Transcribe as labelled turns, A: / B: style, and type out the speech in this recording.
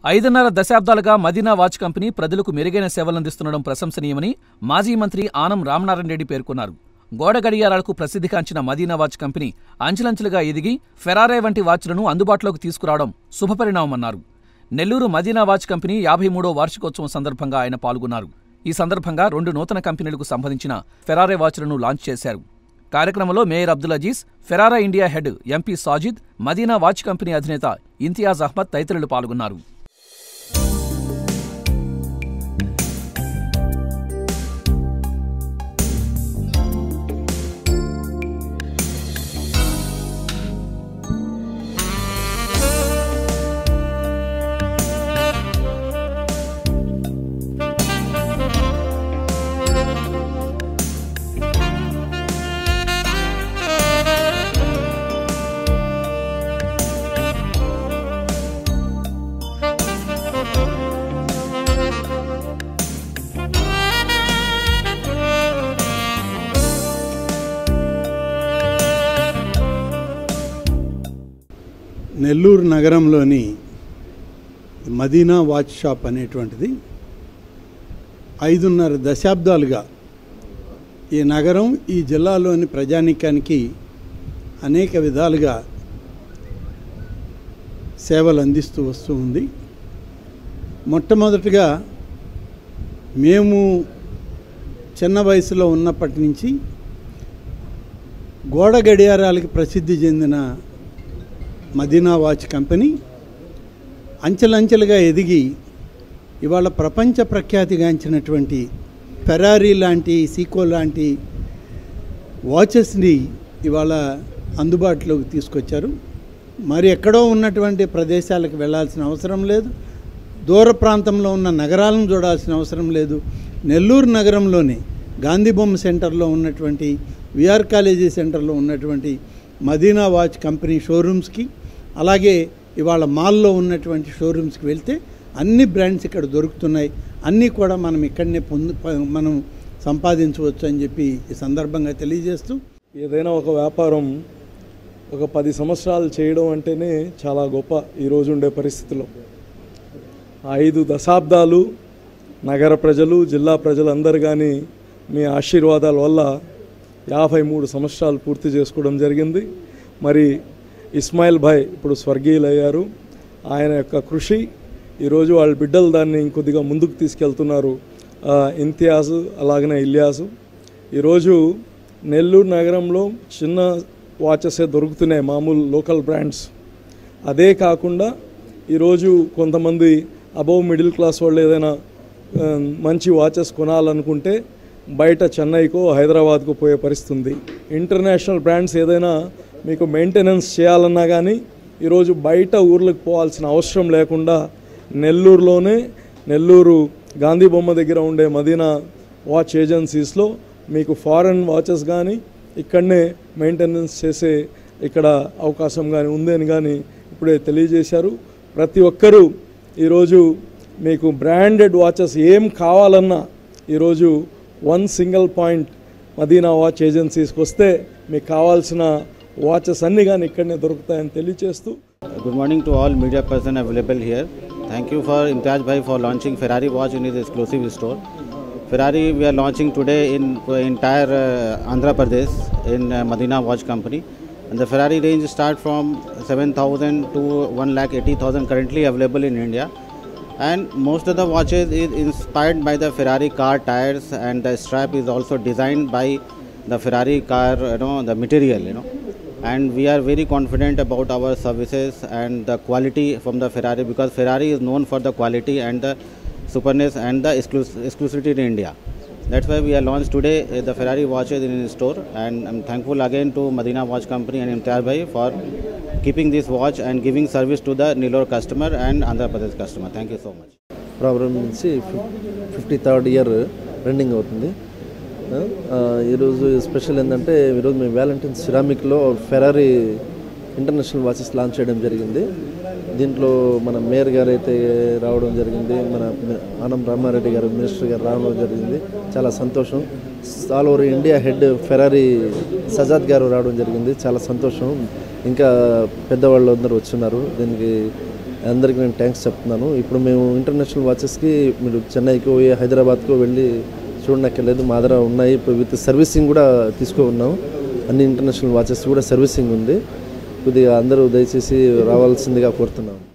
A: ఐదున్నర దశాబ్దాలుగా Madina watch company ప్రజలకు మెరుగైన సేవలందిస్తుండడం ప్రశంసనీయమని మాజీ మంత్రి ఆనం రామనారాయణ రెడ్డి పేర్కొన్నారు గోడ గడియారాలకు ప్రసిద్ధిగాంచిన మదీనా వాచ్ కంపెనీ అంచెలంచెలుగా ఎదిగి ఫెరారే వంటి వాచ్లను అందుబాటులోకి తీసుకురావడం శుభపరిణామమన్నారు నెల్లూరు మదీనా వాచ్ కంపెనీ యాభై మూడో వార్షికోత్సవం సందర్భంగా ఆయన పాల్గొన్నారు ఈ సందర్భంగా రెండు నూతన కంపెనీలకు సంబంధించిన ఫెరారే వాచ్లను లాంచ్ చేశారు కార్యక్రమంలో mayor Abdul Aziz Ferrari India head MP Sajid Madina watch company అధినేత ఇంతియాజ్ అహ్మద్ తదితరులు పాల్గొన్నారు
B: నెల్లూరు నగరంలోని మదీనా వాచ్ షాప్ అనేటువంటిది ఐదున్నర దశాబ్దాలుగా ఈ నగరం ఈ జిల్లాలోని ప్రజానీకానికి అనేక విధాలుగా సేవలు అందిస్తూ వస్తూ ఉంది మొట్టమొదటిగా మేము చిన్న వయసులో ఉన్నప్పటి నుంచి గోడ గడియారాలకి ప్రసిద్ధి చెందిన మదీనా వాచ్ కంపెనీ అంచెలంచెలుగా ఎదిగి ఇవాళ ప్రపంచ ప్రఖ్యాతిగాంచినటువంటి ఫెరారీ లాంటి సీకో లాంటి వాచెస్ని ఇవాళ అందుబాటులోకి తీసుకొచ్చారు మరి ఎక్కడో ఉన్నటువంటి ప్రదేశాలకు వెళ్ళాల్సిన అవసరం లేదు దూర ప్రాంతంలో ఉన్న నగరాలను చూడాల్సిన అవసరం లేదు నెల్లూరు నగరంలోని గాంధీ బొమ్మ సెంటర్లో ఉన్నటువంటి విఆర్ కాలేజీ సెంటర్లో ఉన్నటువంటి మదీనా వాచ్ కంపెనీ షోరూమ్స్కి అలాగే ఇవాళ మాల్లో ఉన్నటువంటి షోరూమ్స్కి వెళ్తే అన్ని బ్రాండ్స్ ఇక్కడ దొరుకుతున్నాయి అన్నీ కూడా మనం ఇక్కడనే పొందు ప- మనం సంపాదించవచ్చు అని చెప్పి ఈ సందర్భంగా తెలియజేస్తూ
C: ఏదైనా ఒక వ్యాపారం ఒక పది సంవత్సరాలు చేయడం అంటేనే చాలా గొప్ప ఈరోజు ఉండే పరిస్థితిలో ఐదు దశాబ్దాలు నగర ప్రజలు జిల్లా ప్రజలందరూ కానీ మీ ఆశీర్వాదాల వల్ల యాభై మూడు సంవత్సరాలు పూర్తి చేసుకోవడం జరిగింది మరి ఇస్మాయిల్ భాయ్ ఇప్పుడు స్వర్గీయులయ్యారు ఆయన యొక్క కృషి ఈరోజు వాళ్ళ బిడ్డలు దాన్ని ఇంకొద్దిగా ముందుకు తీసుకెళ్తున్నారు ఆ, ఇంతియాజు అలాగనే ఇలియాసు ఈరోజు నెల్లూరు నగరంలో చిన్న వాచెసే దొరుకుతున్నాయి మామూలు లోకల్ బ్రాండ్స్ అదే కాకుండా ఈరోజు కొంతమంది అబవ్ మిడిల్ క్లాస్ వాళ్ళు ఏదైనా ఆ, మంచి వాచెస్ కొనాలనుకుంటే బయట చెన్నైకో హైదరాబాద్కో పోయే పరిస్థితి ఉంది ఇంటర్నేషనల్ బ్రాండ్స్ ఏదైనా మీకు మెయింటెనెన్స్ చేయాలన్నా కానీ ఈరోజు బయట ఊర్లకు పోవాల్సిన అవసరం లేకుండా నెల్లూరులోనే నెల్లూరు గాంధీ బొమ్మ దగ్గర ఉండే మదీనా వాచ్ ఏజెన్సీస్లో మీకు ఫారెన్ వాచెస్ కానీ ఇక్కడనే మెయింటెనెన్స్ చేసే ఇక్కడ అవకాశం కానీ ఉందని కానీ ఇప్పుడే తెలియజేశారు ప్రతి ఒక్కరూ ఈరోజు మీకు బ్రాండెడ్ వాచెస్ ఏం కావాలన్నా ఈరోజు one single point Madina watch ఏజెన్సీస్కి వస్తే మీకు కావాల్సిన వాచెస్ అన్నీ కానీ ఇక్కడనే దొరుకుతాయని తెలియజేస్తూ
D: Good morning to all media person available here. Thank you for Imtiaz Bhai for launching Ferrari watch in his exclusive store. Ferrari we are launching today in uh, entire uh, Andhra Pradesh in uh, Madina Watch Company. And the Ferrari range start from 7,000 to 1,80,000 currently available in India. And most of the watches is inspired by the Ferrari car tires and the strap is also designed by the Ferrari car, you know, the material, you know and we are very confident about our services and the quality from the Ferrari because Ferrari is known for the quality and the superness and the exclus- exclusivity in India. That's why we are launched today uh, the Ferrari watches in his store and I'm thankful again to Madina Watch Company and Imtiaz Bhai for keeping this watch and giving service to the Nilor customer and Andhra Pradesh customer. Thank you so much.
E: ప్రారంభించి fifty third year running అవుతుంది ఆ, ఆ, ఈరోజు special ఏంటంటే ఈరోజు మేము valentines సిరామిక్లో Ferrari international watches launch చేయడం జరిగింది దీంట్లో మన మేయర్ గారు అయితే రావడం జరిగింది మన ఆనం రామారెడ్డి గారు మినిస్టర్ గారు రావడం జరిగింది చాలా సంతోషం all over India head Ferrari Sajjad గారు రావడం జరిగింది చాలా సంతోషం ఇంకా పెద్దవాళ్ళు అందరూ వచ్చున్నారు దీనికి అందరికీ నేను థ్యాంక్స్ చెప్తున్నాను ఇప్పుడు మేము ఇంటర్నేషనల్ వాచెస్కి మీరు చెన్నైకి పోయి హైదరాబాద్కో వెళ్ళి చూడనక్కర్లేదు మా దగ్గర ఉన్నాయి ఇప్పుడు విత్ సర్వీసింగ్ కూడా తీసుకో ఉన్నాం అన్ని ఇంటర్నేషనల్ వాచెస్ కూడా సర్వీసింగ్ ఉంది కొద్దిగా అందరూ దయచేసి రావాల్సిందిగా కోరుతున్నాను